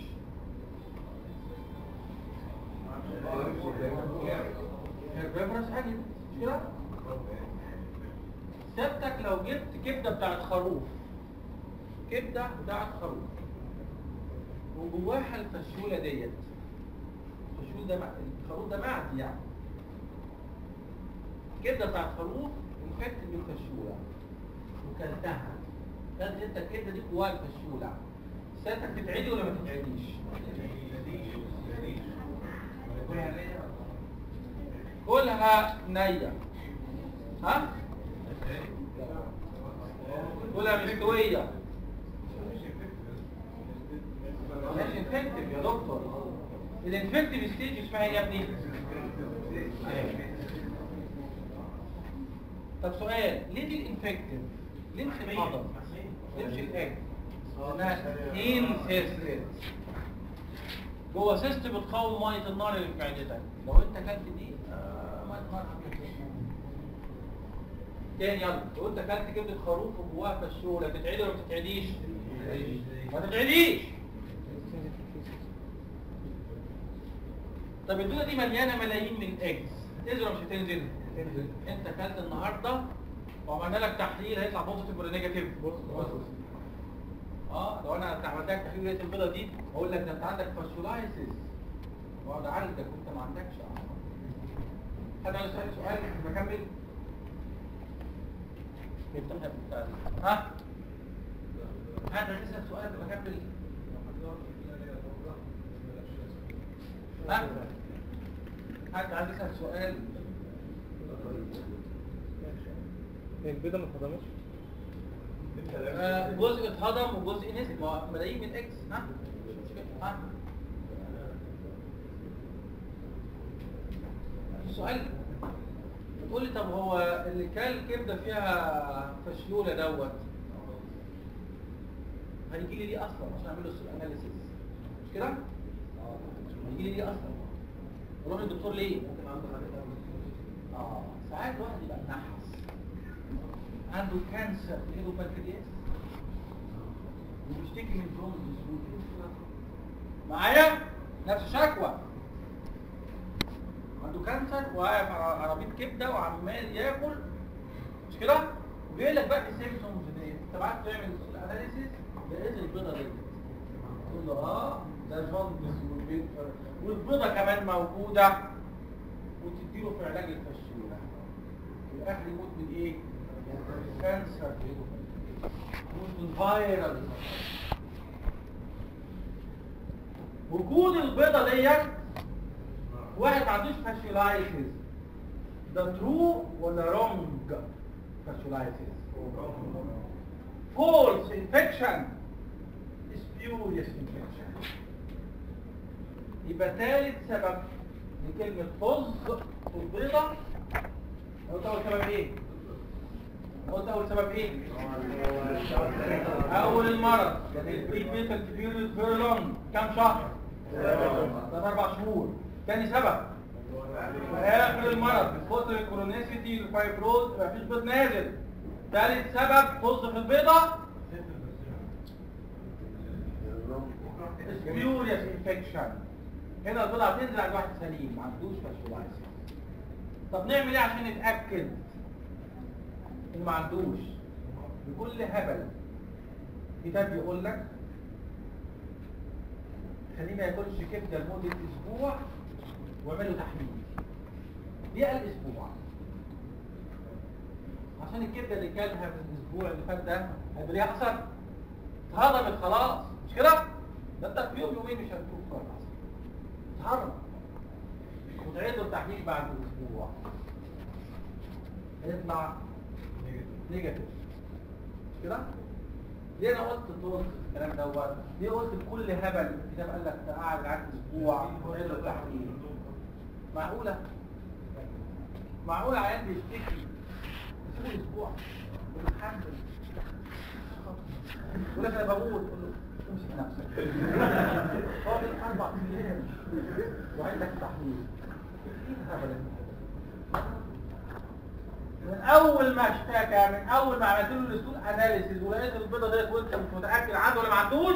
Speaker 1: الريفرنس عادي مش كده سيادتك لو جبت كبده بتاعت خروف كبده بتاعت خروف وجواها الفشوله ديت الفشول ده مع- الخروف ده معدي يعني الكبده بتاعت خروف انفكت بالفشوله وكلتها كلت انت الكبده دي جواها الفشوله سيادتك تتعدي ولا ما تتعديش؟ كلها نية ها؟ كلها مستوية مش انفكتيف يا دكتور الانفكتيف ستيج اسمها ايه يا ابني؟ طب سؤال ليه دي الانفكتيف؟ ليه مش العضل؟ ليه مش الاج؟ انها انفيستد جوه سيست بتقاوم ميه النار اللي في معدتك لو انت اكلت دي آه، ميه النار هتموت. تاني يلا لو انت اكلت كبده خروف وجواها فشوله تتعدي ولا ما تتعديش؟ ما تتعديش طب الدوله دي مليانه ملايين من الاجز هتنزل ولا مش هتنزل؟ انت اكلت النهارده وعملنا لك تحليل هيطلع بوزيتيف ولا نيجاتيف؟ اه لو انا عملت لك تحليل لقيت البيضه دي اقول لك ده انت عندك فاشولايسيس واقعد اعالجك وانت ما عندكش حد عايز يسال سؤال بكمل ها حد عايز يسال سؤال بكمل ها حد عايز يسال سؤال
Speaker 3: البيضة ما اتهضمتش
Speaker 1: آه، جزء اتهضم وجزء نزل ما هو ملايين من اكس ها مش مشكلة. ها السؤال بتقول لي طب هو اللي كان الكبده فيها فشلوله دوت هيجي لي ليه اصلا عشان اعمل له السوق اناليسيس مش كده؟ هيجي لي ليه اصلا؟ اروح للدكتور ليه؟ اه ساعات الواحد يبقى منحس عنده كانسر في ايده بنكرياس وبيشتكي من بروز معايا نفس الشكوى عنده كانسر وواقف على عربيه كبده وعمال ياكل مش كده وبيقول لك بقى السيمبتومز دي انت بعت تعمل اناليسيس لقيت البيضه دي تقول له اه ده جوندس والبيضه والبيضه كمان موجوده وتديله في علاج الفشوله الاخر يموت من ايه؟ كانسر يموت من فايرال وجود البيضه ديت واحد ما عندوش فاشيولايتس ده ترو ولا رونج فاشيولايتس فولس انفكشن سبيوريوس انفكشن يبقى ثالث سبب لكلمة طز في البيضة قلت أول سبب إيه؟ قلت أول سبب إيه؟ أول المرض البري بيتال بيريود فيري لونج كام شهر؟ ثلاث أربع شهور تاني سبب آخر المرض كتر الكرونيسيتي الفايبروز مفيش بيض نازل ثالث سبب طز في البيضة سبيوريوس انفكشن هنا البيضة هتنزل على واحد سليم ما عندوش فاشولايسيس طب نعمل ايه عشان نتأكد ان ما عندوش بكل هبل كتاب يقول لك خليه ما ياكلش كبده لمده اسبوع واعملوا تحليل دي الاسبوع عشان الكبده اللي كلها في الاسبوع اللي فات ده هيبقى ليها اثر اتهضمت خلاص مش كده؟ ده انت في يوم يومين مش هتشوف خلاص اتهضم وتعيدوا التحليل بعد اسبوع هيطلع نيجاتيف مش كده؟ ليه انا قلت طول الكلام دوت؟ ليه قلت لكل هبل الكتاب قال لك قاعد معاك اسبوع وعيد له التحليل؟ معقوله؟ معقوله عيان بيشتكي يسيبه اسبوع ويتحمل يقول لك انا بموت قول له امسك نفسك هو بين اربع ايام وعندك تحليل ايه الهبل ده؟ من اول ما اشتكى من اول ما عملت له الاسلوب اناليسيز ولقيت البيضه ديت وانت مش متاكد عنده ولا ما عندوش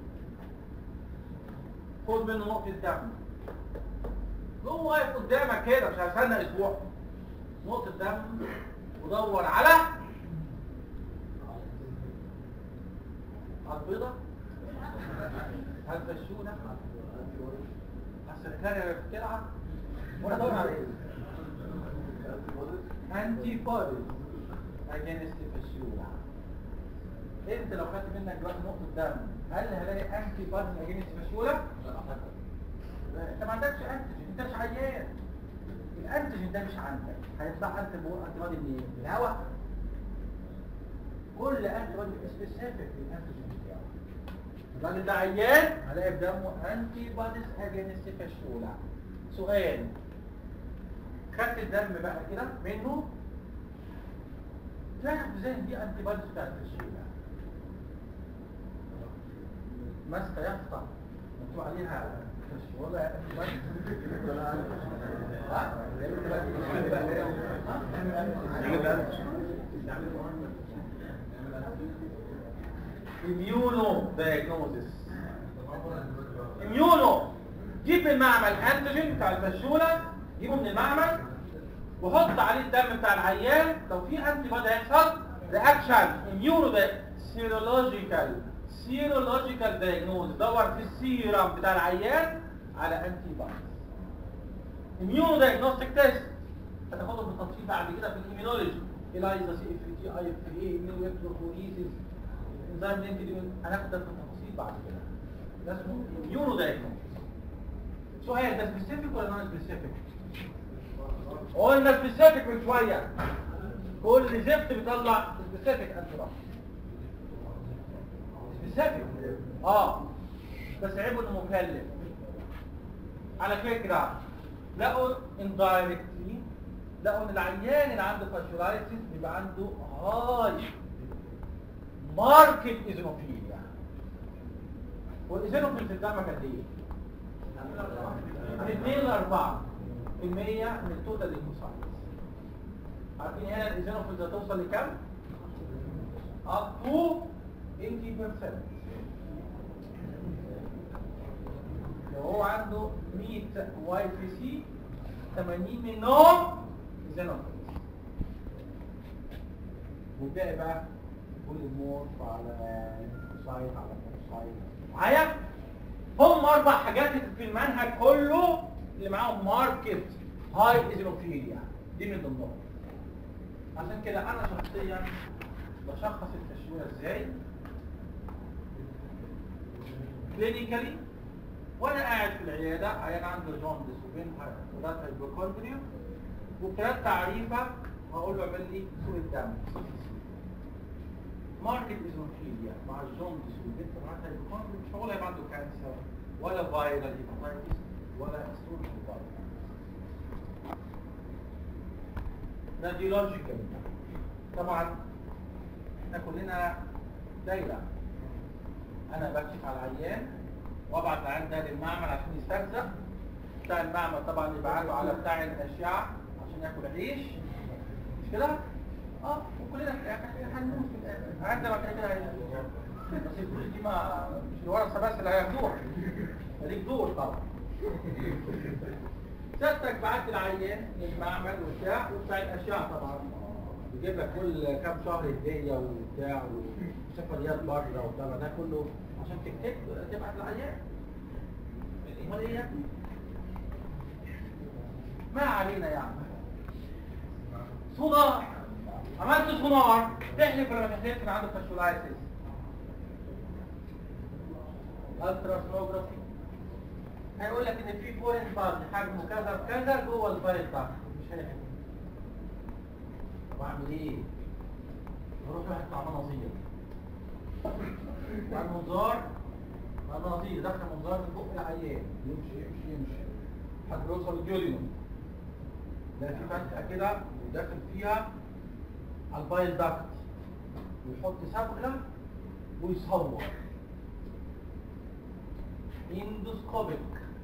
Speaker 1: خد منه نقطه دم هو واقف قدامك كده مش هستنى اسبوع نقطه دم ودور على على البيضه هتفشونا السكرتارية بتلعب وانا ادور على ايه انتي بوديز اجينست فشوله انت لو خدت منك دلوقتي نقطه دم هل هلاقي انتي بوديز اجينست فشوله انت ما عندكش انتيجين انت مش عيان الانتيجين ده مش عندك هيطلع انت انتي بودي منين من الهواء كل انتي بودي سبيسيفيك للانتيجين بتاعه الراجل ده عيان هلاقي في دمه انتي بوديز اجينست فشوله سؤال خدت الدم بقى كده منه تعرف ازاي دي انتي بوديز بتاعت الفشوله ماسكه يافطه مكتوب عليها فشوله انتي بوديز اميونو دايجنوزس اميونو جيب من المعمل انتيجين بتاع الفشوله جيبه من المعمل وحط عليه الدم بتاع العيان لو في انتي بودي هيحصل رياكشن اميونو ده سيرولوجيكال سيرولوجيكال دايجنوز دور في السيرم بتاع العيان على انتي بودي اميونو دايجنوستيك تيست هتاخده بالتفصيل بعد كده في الايمينولوجي الايزا سي اف تي اي اف اي اميونو الكتروفوريسيس انزيم لينكد هناخد ده في التفاصيل بعد كده ده اسمه اميونو دايجنوستيك سؤال ده سبيسيفيك ولا نون سبيسيفيك قلنا سبيسيفيك من شويه كل زفت بيطلع سبيسيفيك انتي سبيسيفيك اه بس عيبه انه مكلف على فكره لقوا indirectly لقوا ان العيان اللي عنده فاشولايتس بيبقى عنده هاي ماركت ايزوفيليا والايزوفيل في الدم قد ايه؟ من 2 ل 4 في المية من التوتال ليمفوسايتس عارفين هنا الايزوفيل هتوصل لكام؟ up to 80% لو هو عنده 100 واي بي سي 80 منهم ايزوفيل والباقي بقى كل مور على سايت على سايت معايا هم اربع حاجات في المنهج كله اللي معاهم ماركت هاي ايزوفيليا دي من ضمنهم عشان كده انا شخصيا بشخص التشويه ازاي كلينيكالي وانا قاعد في العياده عيان عنده جوندس وبين وذات هايبوكوندريا وبثلاث تعريفه هقول له اعمل لي صوره دم ماركت ايزوفيليا مع الجوندس والبنت معاها هايبوكوندريا مش هقول هيبقى عنده كانسر ولا فايرال هيباتايتس ولا ستون فايرال راديولوجيكال طبعا احنا كلنا دايره انا بكشف على العيان وابعت العيان ده للمعمل عشان يسترزق بتاع المعمل طبعا يبعته على بتاع الاشعه عشان ياكل عيش مش كده اه وكلنا في الاخر هنموت في الاخر عندنا بعد كده هيموت. بس الفلوس دي ما مش الورثه بس اللي هياخدوها ليك دور طبعا سيادتك بعت العيان للمعمل وبتاع وبتاع الاشعه طبعا بيجيب لك كل كام شهر هديه وبتاع وسفريات بره وبتاع ده كله عشان تكتب تبعت العيان امال ايه يا ابني ما علينا يعني سونار عملت سونار تحلف ولا ما تحلفش ان عندك فاشولايسيس الترا سونوجرافي هيقول لك ان في فورين بارت حجمه كذا بكذا جوه الفايل بتاعك مش هيحلف طب اعمل ايه؟ اروح واحد بتاع مناظير وعن منظار مناظير دخل منظار من بق العيان يمشي يمشي يمشي لحد ما يوصل الجوليوم لا في فتحه كده وداخل فيها على البايل داكت ويحط صبغه ويصور اندوسكوبيك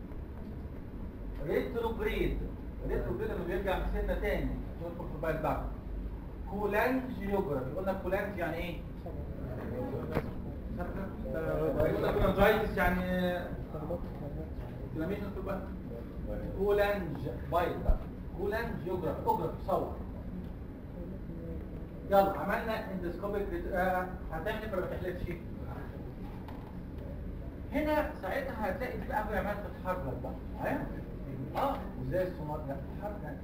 Speaker 1: ريتروجريد ريتروجريد لما بيرجع في سنه تاني يدخل في البايل داكت كولانجيوجرافي قلنا كولانج يعني ايه؟ قلنا كولانجايتس يعني انفلاميشن في البطن كولانج بايل داكت كولانجيوجرافي اوجرافي صور يلا عملنا اندوسكوبيك آه هتحلف ولا ما تحلفش هنا ساعتها هتلاقي في بقى عمال تتحرك بقى معايا اه وازاي السونار لا تتحرك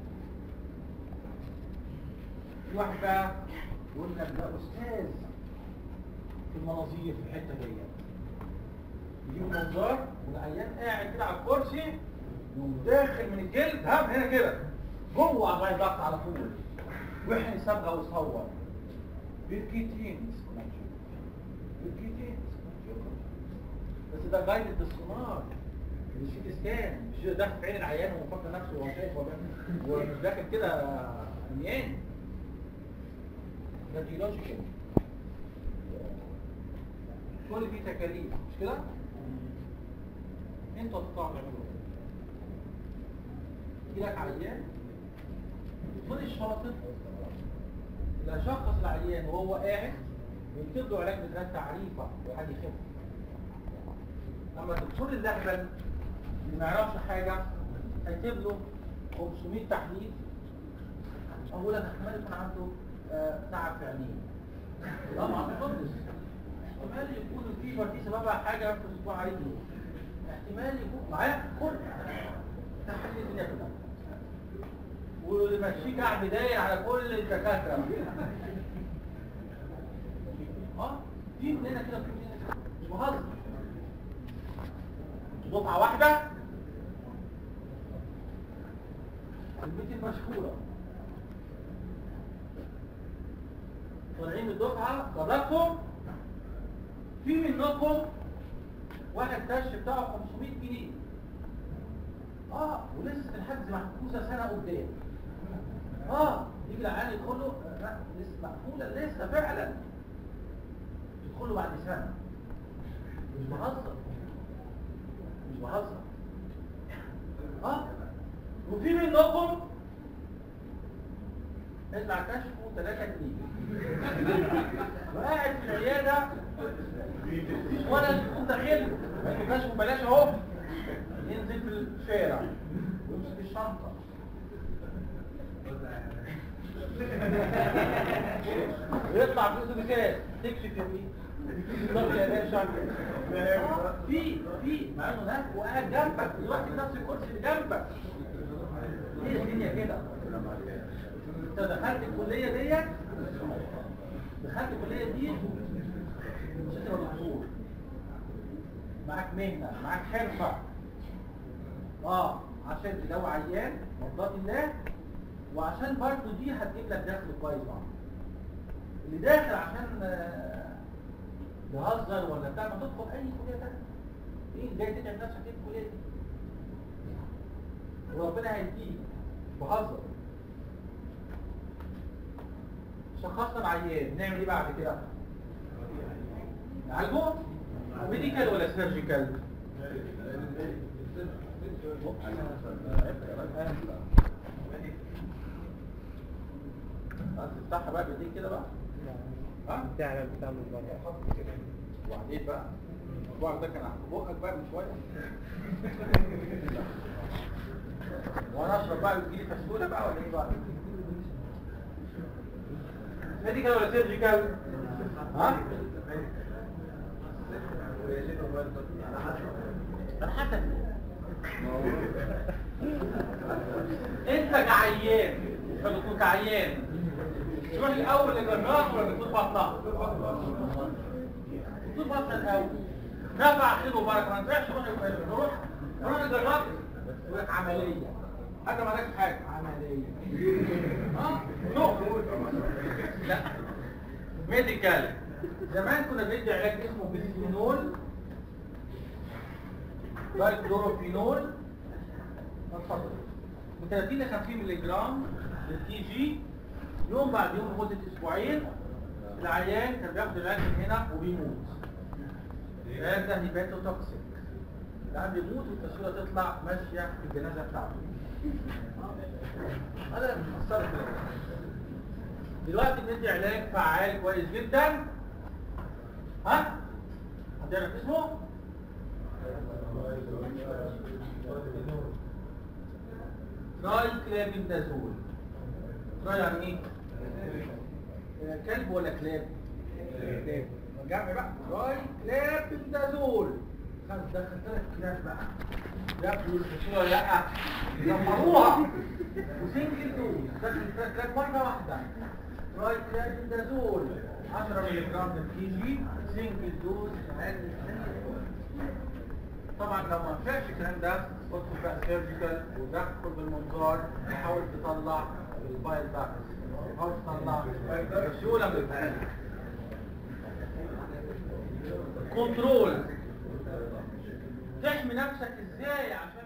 Speaker 1: في واحد بقى يقول لك ده استاذ في المناظير في الحته دي يجيب منظار والعيان قاعد كده على الكرسي يقوم داخل من الجلد ها من هنا كده جوه على الراي ضغط على طول ويحن صبغه ويصور بالكيتين بالكيتين بس ده جايد السونار مش في سكان مش داخل في عين العيان ومفكر نفسه هو شايف ولا ومش داخل كده عميان ده جيولوجيكال كل دي تكاليف مش كده؟ انتوا هتطلعوا تعملوا ايه؟ يجيلك عيان كل الشاطر لا شخص العيان وهو قاعد ويكتب له علاج بدراسة تعريفة وحد يخف اما الدكتور اللهبل اللي ما يعرفش حاجة هيكتب له 500 تحليل اولا احتمال يكون عنده آه، تعب في عينيه طبعا خالص احتمال يكون الفيبر دي سببها حاجة في اسبوع عينيه احتمال يكون معايا كل تحليل الدنيا كلها ويمشيك قاعد داير على كل الدكاتره اه في مننا كده في مننا كده مش بهزر دفعه واحده البيت المشهوره طالعين الدفعه قررتم في منكم واحد كاش بتاعه 500 جنيه اه ولسه الحجز محجوزه سنه قدام اه يجي العيان يدخل له آه، لا لسه مقفوله لسه فعلا يدخل له بعد سنه مش بهزر مش بهزر اه وفي منكم يطلع كشفه 3 جنيه وقاعد في العياده ولا تكون داخل لانه كشفه بلاش اهو ينزل في الشارع ويمسك الشنطه ويطلع في اتوبيسات تكشف يا بيه بالظبط يا باشا آه، في في مع انه هناك وقاعد جنبك دلوقتي في نفس الكرسي اللي جنبك ايه الدنيا كده انت دخلت الكليه ديت دخلت الكليه دي مش انت دكتور معاك مهنه معاك حرفه اه عشان تداوي عيان مرضات الله وعشان برضه دي هتجيب لك دخل كويس معاك اللي داخل عشان آه، يهزر ولا بتاع ما تدخل اي كليه تانيه ايه جاي تتعب نفسك ايه في الكليه دي وربنا هيديك بهزر شخصنا العيان نعمل ايه بعد كده نعالجه ميديكال ولا سيرجيكال تفتحها بقى بايديك كده بقى ها
Speaker 3: بتاع بتاع من بره
Speaker 1: وبعدين بقى الموضوع ده كان في بقك بقى من شويه وانا اشرب بقى بتجيلي فسوله بقى ولا ايه بقى ميديكال ولا سيرجيكال ها على حسب كعيان فدكتور كعيان تروح الاول لجراح ولا دكتور بطنه دكتور بطنه الاول نفع خير وبركه ما نفعش روح روح روح لجراح يقول لك عمليه حاجه مالكش حاجه عمليه اه نو لا ميديكال زمان كنا بندي علاج اسمه بيسفينول دايكلوروفينول اتفضل من 30 ل 50 مللي جرام للتي جي يوم بعد يوم لمده اسبوعين العيان كان بياخد العلاج من هنا وبيموت العلاج ده هيباتو توكسيك العيان بيموت والتصويره تطلع ماشيه في الجنازه بتاعته هذا مأثر دلوقتي بندي علاج فعال كويس جدا ها؟ هتعرف اسمه؟ تراي كلابندازول تراي يعني ايه؟ آه، كلب ولا كلاب؟ كلاب جمع بقى تراي كلابندازول خمس دخل ثلاث كلاب بقى ياكلوا الفصولة لا يدمروها وسنجل دوز دخل ثلاث كلاب مرة واحدة تراي كلابندازول 10 مللي جرام في جي سنجل دوز طبعا لو ما فيش الكلام ده ادخل بقى سيرجيكال ودخل بالمنظار وحاول تطلع البايل باك حاول تطلع بسهوله من البايل كنترول تحمي نفسك ازاي عشان